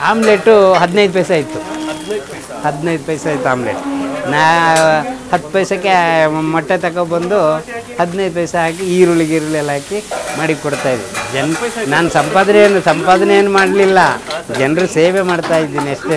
omelette ಹದಿನೈದು ಪೈಸೆ ಇತ್ತು ಹದಿನೈದು ಪೈಸೆ ಇತ್ತು ಆಮ್ಲೆಟ್ ನಾ ಹತ್ತು ಪೈಸೆಗೆ ಮೊಟ್ಟೆ ತಗೊಬಂದು ಹದಿನೈದು ಪೈಸೆ ಹಾಕಿ ಈರುಳ್ಳಿ ಗೀರುಳ್ಳಿ ಎಲ್ಲ ಹಾಕಿ ಮಾಡಿ ಕೊಡ್ತಾಯಿದ್ದೆ ಜನ ನಾನು ಸಂಪಾದನೆ ಏನು ಸಂಪಾದನೆ ಏನು ಮಾಡಲಿಲ್ಲ ಜನರು ಸೇವೆ ಮಾಡ್ತಾ ಇದ್ದೀನಿ ಅಷ್ಟೇ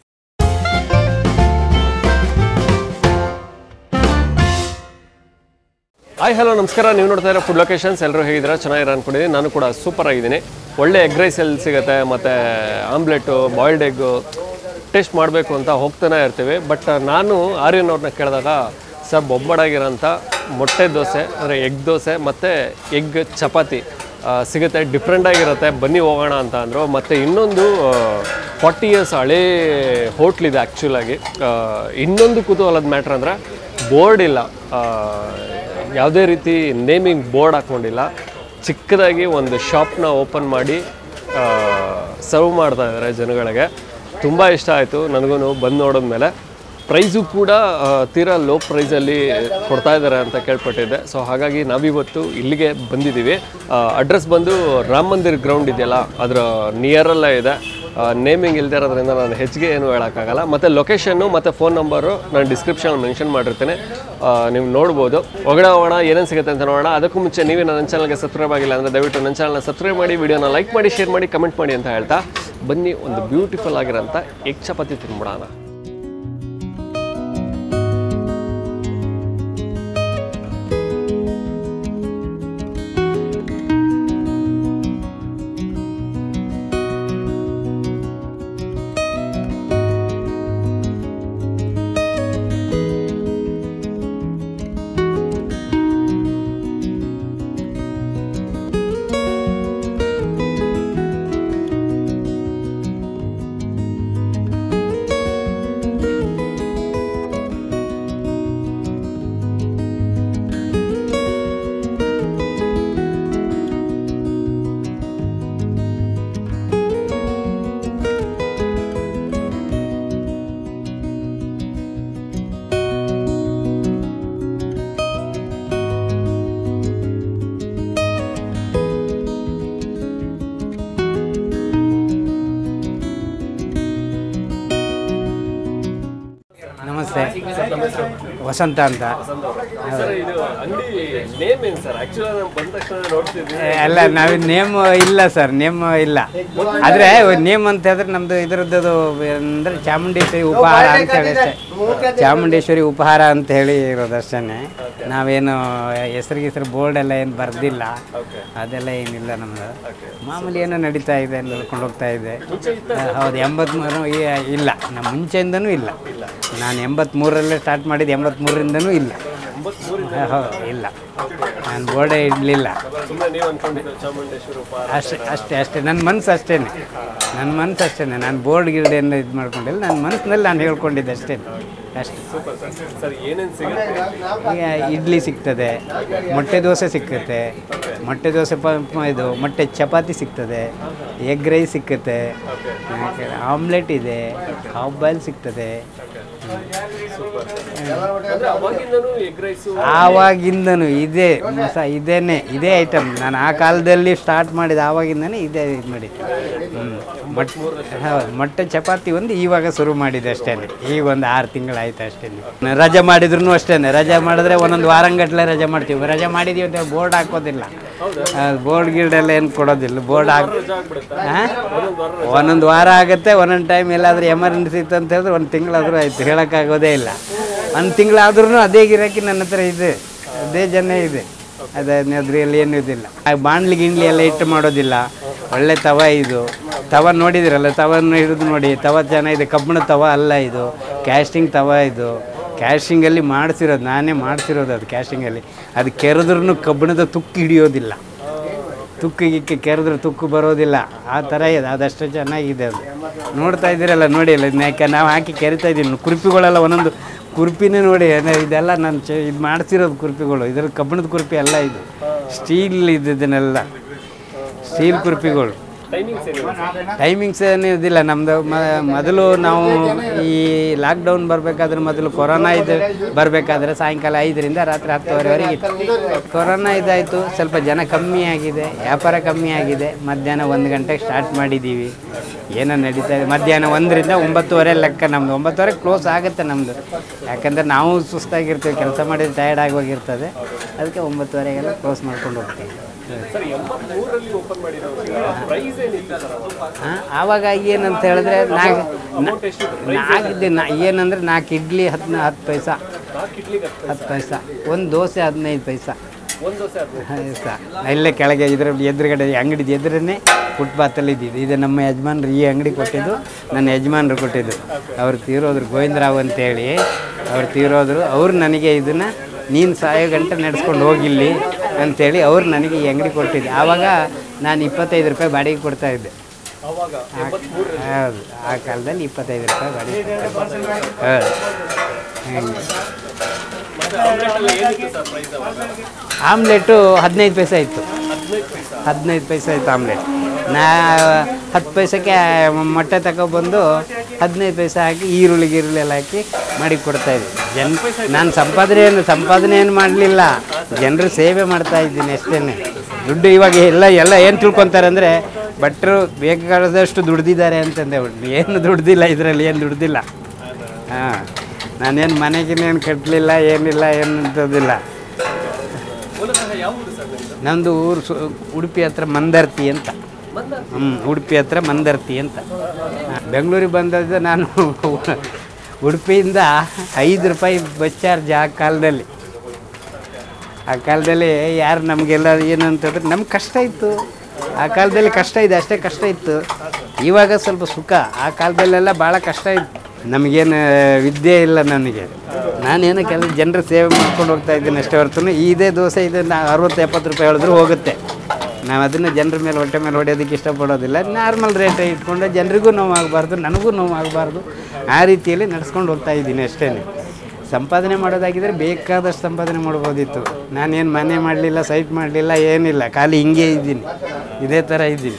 ಹಾಯ್ ಹಲೋ ನಮಸ್ಕಾರ ನೀವು ನೋಡ್ತಾ ಇರೋ ಫುಡ್ ಲೊಕೇಶನ್ಸ್ ಎಲ್ಲರೂ ಹೇಗಿದ್ದೀರಾ ಚೆನ್ನಾಗಿರೋ ಅನ್ಕೊಂಡಿದ್ದೀನಿ ನಾನು ಕೂಡ ಸೂಪರ್ ಆಗಿದ್ದೀನಿ ಒಳ್ಳೆ ಎಗ್ ರೈಸ್ ಎಲ್ಲಿ ಸಿಗುತ್ತೆ ಮತ್ತು ಆಮ್ಲೆಟು ಬಾಯ್ಲ್ಡ್ ಎಗ್ಗು ಟೇಸ್ಟ್ ಮಾಡಬೇಕು ಅಂತ ಹೋಗ್ತಾನೆ ಇರ್ತೀವಿ ಬಟ್ ನಾನು ಆರ್ಯನ್ ಅವ್ರನ್ನ ಕೇಳಿದಾಗ ಸರ್ ಬೊಬ್ಬಡಾಗಿರೋಂಥ ಮೊಟ್ಟೆ ದೋಸೆ ಅಂದರೆ ಎಗ್ ದೋಸೆ ಮತ್ತು ಎಗ್ ಚಪಾತಿ ಆ, ಸಿಗುತ್ತೆ ಡಿಫ್ರೆಂಟ್ ಆಗಿರುತ್ತೆ ಬನ್ನಿ ಹೋಗೋಣ ಅಂತ ಅಂದರು ಮತ್ತು ಇನ್ನೊಂದು ಫಾರ್ಟಿ ಇಯರ್ಸ್ ಹಳೇ ಹೋಟ್ಲಿದೆ ಆ್ಯಕ್ಚುಲಾಗಿ ಇನ್ನೊಂದು ಕುತೂಹಲದ ಮ್ಯಾಟ್ರ್ ಅಂದರೆ ಬೋರ್ಡ್ ಇಲ್ಲ ಆ, ಯಾವುದೇ ರೀತಿ ನೇಮಿಂಗ್ ಬೋರ್ಡ್ ಹಾಕ್ಕೊಂಡಿಲ್ಲ ಚಿಕ್ಕದಾಗಿ ಒಂದು ಶಾಪ್ನ ಓಪನ್ ಮಾಡಿ ಸರ್ವ್ ಮಾಡ್ತಾ ಇದ್ದಾರೆ ಜನಗಳಿಗೆ ತುಂಬ ಇಷ್ಟ ಆಯಿತು ನನಗೂ ಬಂದು ನೋಡಿದ್ಮೇಲೆ ಪ್ರೈಸು ಕೂಡ ಆ, ತೀರಾ ಲೋ ಪ್ರೈಸಲ್ಲಿ ಕೊಡ್ತಾ ಇದ್ದಾರೆ ಅಂತ ಕೇಳ್ಪಟ್ಟಿದ್ದೆ ಸೊ ಹಾಗಾಗಿ ನಾವಿವತ್ತು ಇಲ್ಲಿಗೆ ಬಂದಿದ್ದೀವಿ ಅಡ್ರೆಸ್ ಬಂದು ರಾಮ ಮಂದಿರ್ ಗ್ರೌಂಡ್ ಇದೆಯಲ್ಲ ಅದರ ನಿಯರಲ್ಲೇ ಇದೆ ನೇಮಿಂಗ್ ಇಲ್ಲದೆ ಇರೋದ್ರಿಂದ ನಾನು ಹೆಚ್ಚಿಗೆ ಏನು ಹೇಳೋಕ್ಕಾಗಲ್ಲ ಮತ್ತು ಲೊಕೇಶನ್ನು ಮತ್ತು ಫೋನ್ ನಂಬರು ನಾನು ಡಿಸ್ಕ್ರಿಪ್ಷನ್ ಮೆನ್ಷನ್ ಮಾಡಿರ್ತೀನಿ ಆ, ನೀವು ನೋಡ್ಬೋದು ಒಳಗಡೆ ಹೋಗೋಣ ಏನೇನು ಸಿಗುತ್ತೆ ಅಂತ ನೋಡೋಣ ಅದಕ್ಕೂ ಮುಂಚೆ ನೀವೇ ನನ್ನ ಚಾನಲ್ಗೆ ಸಬ್ಸ್ಕ್ರೈಬ್ ಆಗಿಲ್ಲ ಅಂದರೆ ದಯವಿಟ್ಟು ನನ್ನ ಚಾನಲ್ನ ಸಬ್ಸ್ಕ್ರೈಬ್ ಮಾಡಿ ವಿಡಿಯೋನ ಲೈಕ್ ಮಾಡಿ ಶೇರ್ ಮಾಡಿ ಕಮೆಂಟ್ ಮಾಡಿ ಅಂತ ಹೇಳ್ತಾ ಬನ್ನಿ ಒಂದು ಬ್ಯೂಟಿಫುಲ್ ಆಗಿರೋಂಥ ಎಗ್ ಚಪಾತಿ ತಿನ್ಬಿಡೋಣ ನಮಸ್ತೆ ವಸಂತ ಅಂತ ಸರ್ ಇದು ಅಂಗಡಿ ನೇಮ್ ಏನು ಸರ್ ಆ್ಯಕ್ಚುಲಿ ನಾನು ಬಂದ ತಕ್ಷಣ ನೋಡ್ತಿದ್ವಿ ಏ, ಅಲ್ಲ ನಾವು ನೇಮ್ ಇಲ್ಲ ಸರ್ ನೇಮ್ ಇಲ್ಲ ಆದರೆ ನೇಮ್ ಅಂತ ಹೇಳಿದ್ರೆ ನಮ್ಮದು ಇದರದ್ದು ಅಂದರೆ ಚಾಮುಂಡೇಶ್ವರಿ ಉಪಹಾರ ಅಂತ ಹೇಳಿ ಅಷ್ಟೇ ಚಾಮುಂಡೇಶ್ವರಿ ಉಪಹಾರ ಅಂತ ಹೇಳಿ ಇರೋದು ಅಷ್ಟೇ ನಾವೇನು ಹೆಸರು ಹೆಸರು ಬೋರ್ಡ್ ಎಲ್ಲ ಏನು ಬರೆದಿಲ್ಲ ಅದೆಲ್ಲ ಏನಿಲ್ಲ ನಮ್ಮದು ಮಾಮೂಲಿ ಏನೋ ನಡೀತಾ ಇದೆ ನಡ್ಕೊಂಡು ಹೋಗ್ತಾ ಇದೆ ಆ, ಹೌದು ಎಂಬತ್ಮೂರು ಈ- ಇಲ್ಲ ನಮ್ಮ ಮುಂಚೆಯಿಂದನೂ ಇಲ್ಲ ನಾನು ಎಂಬತ್ತ್ಮೂರಲ್ಲೇ ಸ್ಟಾರ್ಟ್ ಮಾಡಿದ್ದು ಎಂಬತ್ತ್ಮೂರರಿಂದನೂ ಇಲ್ಲ ಆ, ಹೌದು ಇಲ್ಲ ನಾನು ಬೋರ್ಡೇ ಇಡಲಿಲ್ಲ ಸುಮ್ಮನೆ ನೀವು ಅನ್ಕೊಂಡಿದ್ದು ಚಾಮುಂಡೇಶ್ವರಿ ಉಪಹಾರ ಅಷ್ಟೇ ಅಷ್ಟೇ ಅಷ್ಟೇ ನನ್ನ ಮನಸ್ಸು ಅಷ್ಟೇ ನನ್ನ ಮನಸ್ಸು ಅಷ್ಟೇ ನಾನು ಬೋರ್ಡ್ ಗಿರ್ಡ್ ಏನು ಇದು ಮಾಡ್ಕೊಂಡಿಲ್ಲ ನನ್ನ ಮನಸ್ಸಿನಲ್ಲಿ ನಾನು ಹೇಳ್ಕೊಂಡಿದ್ದೆ ಅಷ್ಟೇ ಅಷ್ಟೇ ಸೂಪರ್ ಸರ್ ಸರ್ ಏನೇನು ಸಿಗುತ್ತೆ ಈಗ ಇಡ್ಲಿ ಸಿಗ್ತದೆ ಮೊಟ್ಟೆ ದೋಸೆ ಸಿಕ್ಕುತ್ತೆ ಮೊಟ್ಟೆ ದೋಸೆ ಪ ಪ- ಇದು ಮೊಟ್ಟೆ ಚಪಾತಿ ಸಿಗ್ತದೆ ಎಗ್ ರೈಸ್ ಸಿಕ್ಕುತ್ತೆ ಆಮ್ಲೆಟ್ ಇದೆ ಹಾಫ್ ಬಾಯ್ಲ್ ಸಿಗ್ತದೆ ಅಂದ್ರೆ ಅವಾಗಿಂದನೂ ಎಗ್ ರೈಸು ಆವಾಗಿಂದನು ಇದೇ ಮಸ ಇದೇನೆ ಇದೇ ಐಟಮ್ ನಾನು ಆ ಕಾಲದಲ್ಲಿ ಸ್ಟಾರ್ಟ್ ಮಾಡಿದ ಆವಾಗಿಂದನೇ ಇದೇ ಇದು ಮಾಡಿದ್ದು ಹ್ಞೂ ಮೊಟ್ಟೆ ಹೌದು ಮೊಟ್ಟೆ ಚಪಾತಿ ಒಂದು ಇವಾಗ ಶುರು ಮಾಡಿದೆ ಅಷ್ಟೇ ಈಗ ಒಂದು ಆರು ತಿಂಗಳಾಯ್ತು ಅಷ್ಟೇ ರಜೆ ಮಾಡಿದ್ರು ಅಷ್ಟೇ ರಜೆ ಮಾಡಿದ್ರೆ ಒಂದೊಂದು ವಾರಂಗಟ್ಲೆ ರಜೆ ಮಾಡ್ತೀವಿ ರಜೆ ಮಾಡಿದೀವಿ ಅಂತ ಬೋರ್ಡ್ ಹಾಕೋದಿಲ್ಲ ಬೋರ್ಡ್ ಗಿರ್ಡ್ ಎಲ್ಲ ಏನು ಕೊಡೋದಿಲ್ಲ ಬೋರ್ಡ್ ಹಾಕಿ ಒಂದೊಂದು ವಾರ ಆಗುತ್ತೆ ಒಂದೊಂದು ಟೈಮ್ ಎಲ್ಲಾದರೂ ಎಮರ್ಜೆನ್ಸಿ ಇತ್ತು ಅಂತ ಹೇಳಿದ್ರೆ ಒಂದು ತಿಂಗಳಾದರೂ ಆಯಿತು ಹೇಳೋಕ್ಕಾಗೋದೇ ಇಲ್ಲ ಒಂದು ತಿಂಗಳಾದ್ರೂ ಅದೇ ಗಿರಾಕಿ ನನ್ನ ಹತ್ರ ಇದೆ ಅದೇ ಜನ ಇದೆ ಅದೇ ಅದ್ರಲ್ಲಿ ಏನೂ ಇದಿಲ್ಲ ಆ ಬಾಣ್ಲಿ ಗಿಣ್ಲಿ ಎಲ್ಲ ಇಟ್ಟು ಮಾಡೋದಿಲ್ಲ ಒಳ್ಳೆ ತವ ಇದು ತವ ನೋಡಿದಿರಲ್ಲ ತವನ್ನು ಹಿಡಿದು ನೋಡಿ ತವ ಚೆನ್ನಾಗಿದೆ ಕಬ್ಬಿಣ ತವ ಅಲ್ಲ ಇದು ಕ್ಯಾಸ್ಟಿಂಗ್ ತವ ಇದು ಕ್ಯಾಸ್ಟಿಂಗಲ್ಲಿ ಮಾಡಿಸಿರೋದು ನಾನೇ ಮಾಡಿಸಿರೋದು ಅದು ಕ್ಯಾಸ್ಟಿಂಗಲ್ಲಿ ಅದು ಕೆರೆದ್ರೂ ಕಬ್ಬಿಣದ ತುಕ್ಕು ಹಿಡಿಯೋದಿಲ್ಲ ತುಕ್ಕು ಗಿಕ್ಕಿ ಕೆರೆದ್ರೆ ತುಕ್ಕು ಬರೋದಿಲ್ಲ ಆ ಥರ ಇದೆ ಅದಷ್ಟು ಚೆನ್ನಾಗಿದೆ ಅದು ನೋಡ್ತಾ ಇದ್ದೀರಲ್ಲ ನೋಡಿ ಅಲ್ಲ ಇದನ್ನ ಯಾಕೆ ನಾವು ಹಾಕಿ ಕೆರಿತಾ ಇದ್ದೀವಿ ಕುರ್ಪಿಗಳೆಲ್ಲ ಒಂದೊಂದು ಕುರ್ಪಿನೇ ನೋಡಿ ಏನ- ಇದೆಲ್ಲ ನಾನು ಚ ಇದು ಮಾಡ್ತಿರೋದು ಕುರ್ಪಿಗಳು ಇದ್ರಲ್ಲಿ ಕಬ್ಬಿಣದ ಕುರ್ಪಿ ಅಲ್ಲ ಇದು ಸ್ಟೀಲ್ ಇದನ್ನೆಲ್ಲ ಸ್ಟೀಲ್ ಕುರ್ಪಿಗಳು ಟೈಮಿಂಗ್ಸ್ ಏನಿದೆ ಟೈಮಿಂಗ್ಸ್ ಏನು ಇದಿಲ್ಲ ನಮ್ಮದು ಮೊದಲು ನಾವು ಈ ಲಾಕ್ಡೌನ್ ಬರಬೇಕಾದ್ರೆ ಮೊದಲು ಕೊರೋನಾ ಇದು ಬರಬೇಕಾದ್ರೆ ಸಾಯಂಕಾಲ ಐದರಿಂದ ರಾತ್ರಿ ಹತ್ತುವರೆವರೆಗೆ ಇತ್ತು ಕೊರೋನಾ ಇದಾಯಿತು ಸ್ವಲ್ಪ ಜನ ಕಮ್ಮಿ ಆಗಿದೆ ವ್ಯಾಪಾರ ಕಮ್ಮಿ ಆಗಿದೆ ಮಧ್ಯಾಹ್ನ ಒಂದು ಗಂಟೆಗೆ ಸ್ಟಾರ್ಟ್ ಮಾಡಿದ್ದೀವಿ ಏನೋ ನಡೀತಾ ಇದೆ ಮಧ್ಯಾಹ್ನ ಒಂದರಿಂದ ಒಂಬತ್ತುವರೆ ಲೆಕ್ಕ ನಮ್ಮದು ಒಂಬತ್ತುವರೆ ಕ್ಲೋಸ್ ಆಗುತ್ತೆ ನಮ್ಮದು ಯಾಕಂದರೆ ನಾವು ಸುಸ್ತಾಗಿರ್ತೀವಿ ಕೆಲಸ ಮಾಡಿದ್ರೆ ಟಯರ್ಡ್ ಆಗಿ ಹೋಗಿರ್ತದೆ ಅದಕ್ಕೆ ಒಂಬತ್ತುವರೆಗೆಲ್ಲ ಕ್ಲೋಸ್ ಮಾಡ್ಕೊಂಡು ಹೋಗ್ತೀವಿ ಸರ್ ಎಂಬತ್ಮೂರರಲ್ಲಿ ಓಪನ್ ಮಾಡಿರೋದು ಪ್ರೈಸ್ ಏನಿತ್ತು ಸರ್ ಅದು ಆ, ಆವಾಗ ಏನಂತ ಹೇಳಿದ್ರೆ ನಾಲ್ಕು ಅಮೌಂಟ್ ಎಷ್ಟಿತ್ತು ನಾಲ್ಕು ದಿನ ಏನಂದ್ರೆ ನಾಲ್ಕು ಇಡ್ಲಿ ಹದಿನ ಹತ್ತು ಪೈಸಾ ನಾಲ್ಕು ಇಡ್ಲಿಗೆ ಹತ್ತು ಹತ್ತು ಪೈಸಾ ಒಂದು ದೋಸೆ ಹದಿನೈದು ಪೈಸಾ ಒಂದು ದೋಸೆ ಹದಿನೈದು ಪೈಸಾ ಇಲ್ಲೇ ಕೆಳಗೆ ಇದ್ರ ಎದುರುಗಡೆ ಅಂಗಡಿ ಎದುರನ್ನೇ ಫುಟ್ಪಾತಲ್ಲಿ ಇದ್ದಿದ್ದು ಇದು ನಮ್ಮ ಯಜಮಾನ್ರು ಈ ಅಂಗಡಿ ಕೊಟ್ಟಿದ್ದು ನನ್ನ ಯಜಮಾನ್ರು ಕೊಟ್ಟಿದ್ದು ಅವ್ರು ತೀರೋದ್ರು ಗೋವಿಂದರಾವ್ ಅಂತೇಳಿ ಅವ್ರು ತೀರೋದ್ರು ಅವ್ರು ನನಗೆ ಇದನ್ನು ನೀನು ಸಾಯೋ ಗಂಟೆ ನಡೆಸ್ಕೊಂಡು ಹೋಗಿಲ್ಲಿ ಅಂತೇಳಿ ಅವ್ರು ನನಗೆ ಈ ಅಂಗಡಿ ಕೊಟ್ಟಿದ್ದು ಆವಾಗ ನಾನು ಇಪ್ಪತ್ತೈದು ರೂಪಾಯಿ ಬಾಡಿಗೆ ಕೊಡ್ತಾ ಇದ್ದೆ ಅವಾಗ ಹೌದು ಆ ಕಾಲದಲ್ಲಿ ಇಪ್ಪತ್ತೈದು ರೂಪಾಯಿ ಬಾಡಿಗೆ ಹೌದು ಹಂಗೆ ಮತ್ತೆ ಆಮ್ಲೆಟ್ ಎಲ್ಲ ಏನಿತ್ತು ಸರ್ ಪ್ರೈಸ್ ಅವಾಗ ಆಮ್ಲೆಟು ಹದಿನೈದು ಪೈಸೆ ಇತ್ತು ಹದಿನೈದು ಪೈಸಾ ಹದಿನೈದು ಪೈಸೆ ಇತ್ತು ಆಮ್ಲೆಟ್ ನಾ ಹತ್ತು ಪೈಸೆಗೆ ಮೊಟ್ಟೆ ತಗೊಬಂದು ಹದಿನೈದು ಪೈಸೆ ಹಾಕಿ ಈರುಳ್ಳಿ ಗೀರುಳ್ಳಿ ಎಲ್ಲ ಹಾಕಿ ಮಾಡಿ ಕೊಡ್ತಾಯಿದ್ದೆ ಜನ ನಾನು ಸಂಪಾದನೆ ಏನು ಸಂಪಾದನೆ ಏನು ಮಾಡಲಿಲ್ಲ ಜನರು ಸೇವೆ ಮಾಡ್ತಾ ಇದ್ದೀನಿ ಅಷ್ಟೇ ದುಡ್ಡು ಇವಾಗ ಎಲ್ಲ ಎಲ್ಲ ಏನು ತಿಳ್ಕೊತಾರೆ ಅಂದರೆ ಭಟ್ರು ಬೇಕಾದಷ್ಟು ದುಡ್ದಿದ್ದಾರೆ ಅಂತಂದೆ ಉಂಟು ಏನು ದುಡ್ದಿಲ್ಲ ಇದರಲ್ಲಿ ಏನು ದುಡ್ದಿಲ್ಲ ಹಾಂ ನಾನೇನು ಮನೆಗಿನೇನು ಕಟ್ಟಲಿಲ್ಲ ಏನಿಲ್ಲ ಏನು ಅಂತದಿಲ್ಲ ಮೂಲತಃ ಯಾವ ಊರು ಸರ್ ನಿಮ್ಮದು ನಂದು ಊರು ಸು ಉಡುಪಿ ಹತ್ರ ಮಂದರ್ತಿ ಅಂತ ಹ್ಞೂ ಉಡುಪಿ ಹತ್ರ ಮಂದರ್ತಿ ಅಂತ ಬೆಂಗಳೂರಿಗೆ ಬಂದದ್ದು ನಾನು ಉಡುಪಿಯಿಂದ ಐದು ರೂಪಾಯಿ ಬಸ್ ಚಾರ್ಜ್ ಆ ಕಾಲದಲ್ಲಿ ಆ ಕಾಲದಲ್ಲಿ ಯಾರು ನಮಗೆಲ್ಲ ಏನು ಅಂತಂದ್ರೆ ನಮ್ಗೆ ಕಷ್ಟ ಇತ್ತು ಆ ಕಾಲದಲ್ಲಿ ಕಷ್ಟ ಇದೆ ಅಷ್ಟೇ ಕಷ್ಟ ಇತ್ತು ಇವಾಗ ಸ್ವಲ್ಪ ಸುಖ ಆ ಕಾಲದಲ್ಲೆಲ್ಲ ಭಾಳ ಕಷ್ಟ ಇತ್ತು ನಮಗೇನು ವಿದ್ಯೆ ಇಲ್ಲ ನನಗೆ ನಾನೇನು ಕೆಲ ಜನರ ಸೇವೆ ಮಾಡ್ಕೊಂಡು ಹೋಗ್ತಾ ಇದ್ದೀನಿ ಅಷ್ಟೇ ಹೊರತು ಇದೇ ದೋಸೆ ಇದು ನಾ ಅರವತ್ತು ಎಪ್ಪತ್ತು ರೂಪಾಯಿ ಹೇಳಿದ್ರು ಹೋಗುತ್ತೆ ನಾವು ಅದನ್ನು ಜನರ ಮೇಲೆ ಹೊಟ್ಟೆ ಮೇಲೆ ಹೊಡೆಯೋದಕ್ಕೆ ಇಷ್ಟಪಡೋದಿಲ್ಲ ನಾರ್ಮಲ್ ರೇಟ್ ಇಟ್ಕೊಂಡು ಜನರಿಗೂ ನೋವು ಆಗಬಾರ್ದು ನನಗೂ ನೋವು ಆಗಬಾರ್ದು ಆ ರೀತಿಯಲ್ಲಿ ನಡ್ಸ್ಕೊಂಡು ಹೋಗ್ತಾ ಇದ್ದೀನಿ ಅಷ್ಟೇ ಸಂಪಾದನೆ ಮಾಡೋದಾಗಿದ್ದರೆ ಬೇಕಾದಷ್ಟು ಸಂಪಾದನೆ ಮಾಡ್ಬೋದಿತ್ತು ನಾನೇನು ಮನೆ ಮಾಡಲಿಲ್ಲ ಸೈಟ್ ಮಾಡಲಿಲ್ಲ ಏನಿಲ್ಲ ಖಾಲಿ ಹಿಂಗೆ ಇದ್ದೀನಿ ಇದೇ ಥರ ಇದ್ದೀನಿ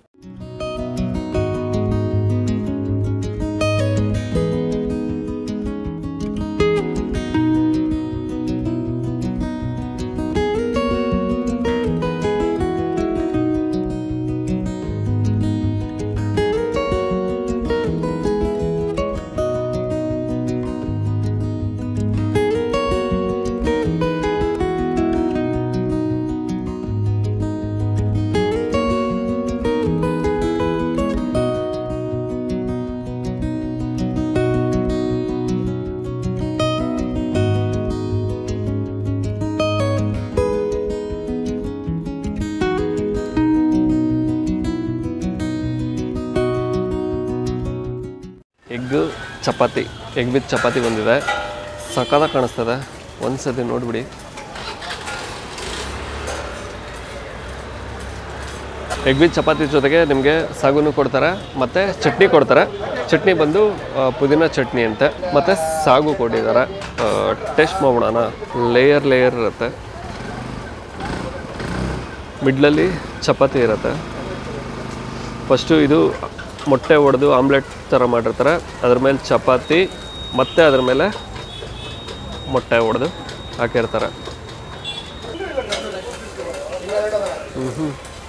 egg chapati egg with chapati ಬಂದಿದೆ ಸಖತ್ತಾಗಿ ಕಾಣಿಸ್ತದೆ ಒಂದ್ಸತಿ ನೋಡ್ಬಿಡಿ ಎಗ್ ವಿತ್ ಚಪಾತಿ ಜೊತೆಗೆ ನಿಮಗೆ ಸಾಗುನು ಕೊಡ್ತಾರೆ ಮತ್ತು ಚಟ್ನಿ ಕೊಡ್ತಾರೆ ಚಟ್ನಿ ಬಂದು ಆ, ಪುದೀನ ಚಟ್ನಿ ಅಂತೆ ಮತ್ತು ಸಾಗು ಕೊಟ್ಟಿದ್ದಾರೆ ಟೇಸ್ಟ್ ಮಾಡೋಣ ಲೇಯರ್ ಲೇಯರ್ ಇರುತ್ತೆ ಮಿಡ್ಲಲ್ಲಿ ಚಪಾತಿ ಇರುತ್ತೆ ಫಸ್ಟು ಇದು ಮೊಟ್ಟೆ ಒಡೆದು ಆಮ್ಲೆಟ್ ಥರ ಮಾಡಿರ್ತಾರೆ ಅದ್ರ ಮೇಲೆ ಚಪಾತಿ ಮತ್ತು ಅದ್ರ ಮೇಲೆ ಮೊಟ್ಟೆ ಒಡೆದು ಹಾಕಿರ್ತಾರೆ ಹ್ಞೂ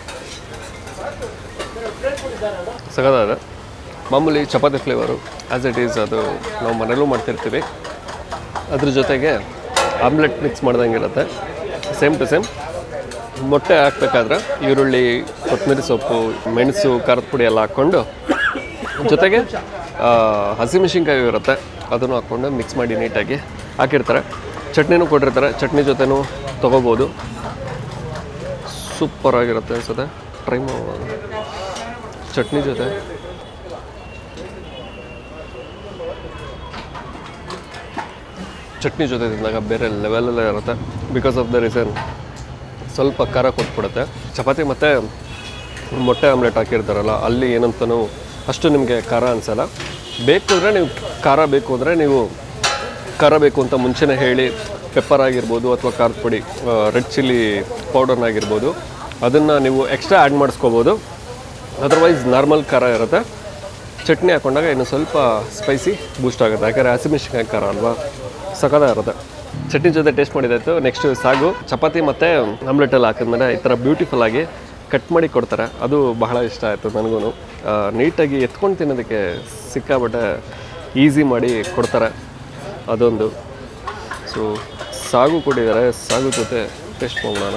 ಸಗದಾದ ಮಾಮೂಲಿ chapati flavour as it is ಅದು ನಾವು ಮನೇಲೂ ಮಾಡ್ತಿರ್ತೀವಿ ಅದ್ರ ಜೊತೆಗೆ ಆಮ್ಲೆಟ್ ಮಿಕ್ಸ್ ಮಾಡ್ದಂಗೆ ಇರುತ್ತೆ ಸೇಮ್ ಟು ಸೇಮ್ ಮೊಟ್ಟೆ ಹಾಕ್ಬೇಕಾದ್ರೆ ಈರುಳ್ಳಿ ಕೊತ್ತಂಬರಿ ಸೊಪ್ಪು ಮೆಣಸು ಖಾರದ ಪುಡಿ ಎಲ್ಲ ಹಾಕ್ಕೊಂಡು ಜೊತೆಗೆ ಆ, ಹಸಿಮೆಣಸಿನ್ಕಾಯಿ ಇರುತ್ತೆ ಅದನ್ನು ಹಾಕ್ಕೊಂಡು ಮಿಕ್ಸ್ ಮಾಡಿ ನೀಟಾಗಿ ಹಾಕಿರ್ತಾರೆ ಚಟ್ನಿನೂ ಕೊಟ್ಟಿರ್ತಾರೆ ಚಟ್ನಿ ಜೊತೆನೂ ತೊಗೋಬೋದು ಸೂಪರ್ ಆಗಿರುತ್ತೆ ಅನ್ಸುತ್ತೆ ಟ್ರೈ ಮಾಡ್ಬೋದು ಚಟ್ನಿ ಜೊತೆ ಚಟ್ನಿ ಜೊತೆ ತಿಂದಾಗ ಬೇರೆ ಲೆವೆಲಲ್ಲೇ ಇರುತ್ತೆ ಬಿಕಾಸ್ ಆಫ್ ದ ರೀಸನ್ ಸ್ವಲ್ಪ ಖಾರ ಕೊಟ್ಬಿಡುತ್ತೆ ಚಪಾತಿ ಮತ್ತು ಮೊಟ್ಟೆ ಆಮ್ಲೆಟ್ ಹಾಕಿರ್ತಾರಲ್ಲ ಅಲ್ಲಿ ಏನಂತನೂ ಅಷ್ಟು ನಿಮಗೆ ಖಾರ ಅನಿಸಲ್ಲ ಬೇಕು ಅಂದರೆ ನೀವು ಖಾರ ಬೇಕು ಅಂದರೆ ನೀವು ಖಾರ ಬೇಕು ಅಂತ ಮುಂಚೆನೇ ಹೇಳಿ ಪೆಪ್ಪರ್ ಆಗಿರ್ಬೋದು ಅಥವಾ ಖಾರದ ಪುಡಿ ರೆಡ್ ಚಿಲ್ಲಿ ಪೌಡರ್ನಾಗಿರ್ಬೋದು ಅದನ್ನು ನೀವು ಎಕ್ಸ್ಟ್ರಾ ಆ್ಯಡ್ ಮಾಡಿಸ್ಕೋಬೋದು ಅದರ್ವೈಸ್ ನಾರ್ಮಲ್ ಖಾರ ಇರುತ್ತೆ ಚಟ್ನಿ ಹಾಕೊಂಡಾಗ ಇನ್ನು ಸ್ವಲ್ಪ ಸ್ಪೈಸಿ ಬೂಸ್ಟ್ ಆಗುತ್ತೆ ಯಾಕಂದರೆ ಹಸಿಮೆಣ್ಸಿನ್ಕಾಯಿ ಖಾರ ಅಲ್ವಾ ಸಕದ ಇರುತ್ತೆ ಚಟ್ನಿ ಜೊತೆ ಟೇಸ್ಟ್ ಮಾಡಿದಾಯ್ತು ನೆಕ್ಸ್ಟ್ ಸಾಗು ಚಪಾತಿ ಮತ್ತು ಆಮ್ಲೆಟಲ್ಲಿ ಹಾಕಿದ್ಮೇಲೆ ಈ ಥರ ಬ್ಯೂಟಿಫುಲ್ ಆಗಿ ಕಟ್ ಮಾಡಿ ಕೊಡ್ತಾರೆ ಅದು ಬಹಳ ಇಷ್ಟ ಆಯಿತು ನನಗೂ ನೀಟಾಗಿ ಎತ್ಕೊಂಡು ತಿನ್ನೋದಕ್ಕೆ ಸಿಕ್ಕಾಬಟ್ಟೆ ಈಸಿ ಮಾಡಿ ಕೊಡ್ತಾರೆ ಅದೊಂದು ಸೊ ಸಾಗು ಕೊಟ್ಟಿದ್ದಾರೆ ಸಾಗು ಜೊತೆ ಟೇಸ್ಟ್ ಮಾಡೋಣ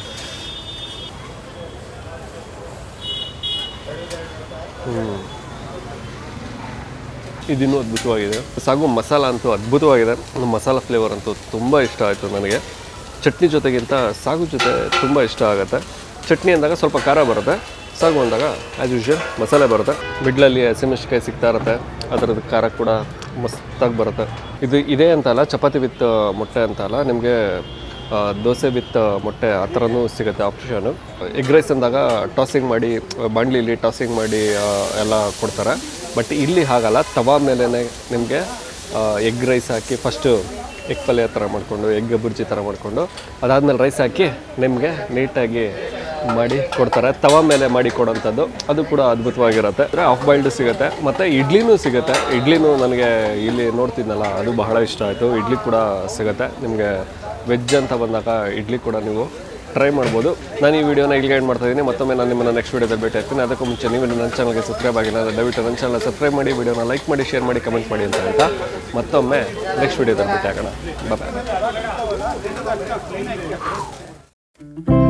ಇದಿನ್ನೂ ಅದ್ಭುತವಾಗಿದೆ ಸಾಗು ಮಸಾಲ ಅಂತೂ ಅದ್ಭುತವಾಗಿದೆ ಮಸಾಲ ಫ್ಲೇವರ್ ಅಂತೂ ತುಂಬ ಇಷ್ಟ ಆಯಿತು ನನಗೆ ಚಟ್ನಿ ಜೊತೆಗಿಂತ ಸಾಗು ಜೊತೆ ತುಂಬ ಇಷ್ಟ ಆಗುತ್ತೆ ಚಟ್ನಿ ಅಂದಾಗ ಸ್ವಲ್ಪ ಖಾರ ಬರುತ್ತೆ ಸಾಗು ಅಂದಾಗ ಆ್ಯಸ್ ಯೂಶ್ವಲ್ ಮಸಾಲೆ ಬರುತ್ತೆ ಮಿಡ್ಲಲ್ಲಿ ಹಸಿಮೆಣ್ಸಿನ್ಕಾಯಿ ಸಿಗ್ತಾ ಇರುತ್ತೆ ಅದರದ್ದು ಖಾರ ಕೂಡ ಮಸ್ತಾಗಿ ಬರುತ್ತೆ ಇದು ಇದೇ ಅಂತಲ್ಲ ಚಪಾತಿ ವಿತ್ ಮೊಟ್ಟೆ ಅಂತಲ್ಲ ನಿಮಗೆ ಆ, ದೋಸೆ ವಿತ್ ಮೊಟ್ಟೆ ಆ ಥರನೂ ಸಿಗುತ್ತೆ ಆಪ್ಷನು ಎಗ್ ರೈಸ್ ಅಂದಾಗ ಟಾಸಿಂಗ್ ಮಾಡಿ ಬಾಣಲಿಲಿ ಟಾಸಿಂಗ್ ಮಾಡಿ ಆ, ಎಲ್ಲ ಕೊಡ್ತಾರೆ ಬಟ್ ಇಲ್ಲಿ ಹಾಗಲ್ಲ ತವಾ ಮೇಲೇ ನಿಮಗೆ ಎಗ್ ರೈಸ್ ಹಾಕಿ ಫಸ್ಟು ಎಗ್ ಪಲ್ಯ ಥರ ಮಾಡಿಕೊಂಡು ಎಗ್ ಬುರ್ಜಿ ಥರ ಮಾಡಿಕೊಂಡು ಅದಾದಮೇಲೆ ರೈಸ್ ಹಾಕಿ ನಿಮಗೆ ನೀಟಾಗಿ ಮಾಡಿ ಕೊಡ್ತಾರೆ ತವಾ ಮೇಲೆ ಮಾಡಿ ಕೊಡೋಂಥದ್ದು ಅದು ಕೂಡ ಅದ್ಭುತವಾಗಿರುತ್ತೆ ಅಂದರೆ ಆಫ್ ಬಾಯ್ಲ್ಡು ಸಿಗುತ್ತೆ ಮತ್ತು ಇಡ್ಲಿನೂ ಸಿಗುತ್ತೆ ಇಡ್ಲಿನೂ ನನಗೆ ಇಲ್ಲಿ ನೋಡ್ತಿದ್ನಲ್ಲ ಅದು ಬಹಳ ಇಷ್ಟ ಆಯಿತು ಇಡ್ಲಿ ಕೂಡ ಸಿಗುತ್ತೆ ನಿಮಗೆ ವೆಜ್ ಅಂತ ಬಂದಾಗ ಇಡ್ಲಿ ಕೂಡ ನೀವು ಟ್ರೈ ಮಾಡ್ಬೋದು ನಾನು ಈ ವಿಡಿಯೋನ ಇಲ್ಲಿಗೆ ಎಂಡ್ ಮಾಡ್ತಾ ಇದ್ದೀನಿ ಮತ್ತೊಮ್ಮೆ ನಾನು ನಿಮ್ಮನ್ನು ನೆಕ್ಸ್ಟ್ ವಿಡಿಯೋದಲ್ಲಿ ಭೇಟಿ ಆಗ್ತೀನಿ ಅದಕ್ಕೂ ಮುಂಚೆ ನೀವು ನನ್ನ ಚಾನಲ್ಗೆ ಸಬ್ಸ್ಕ್ರೈಬ್ ಆಗಿಲ್ಲ ಅಂದರೆ ದಯವಿಟ್ಟು ನನ್ನ ಚಾನಲ್ ಸಬ್ಸ್ಕ್ರೈಬ್ ಮಾಡಿ ವಿಡಿಯೋನ ಲೈಕ್ ಮಾಡಿ ಶೇರ್ ಮಾಡಿ ಕಮೆಂಟ್ ಮಾಡಿ ಅಂತ ಹೇಳ್ತಾ ಮತ್ತೊಮ್ಮೆ ನೆಕ್ಸ್ಟ್ ವಿಡಿಯೋದಲ್ಲಿ ಭೇಟಿ ಆಗೋಣ ಬಾಯ್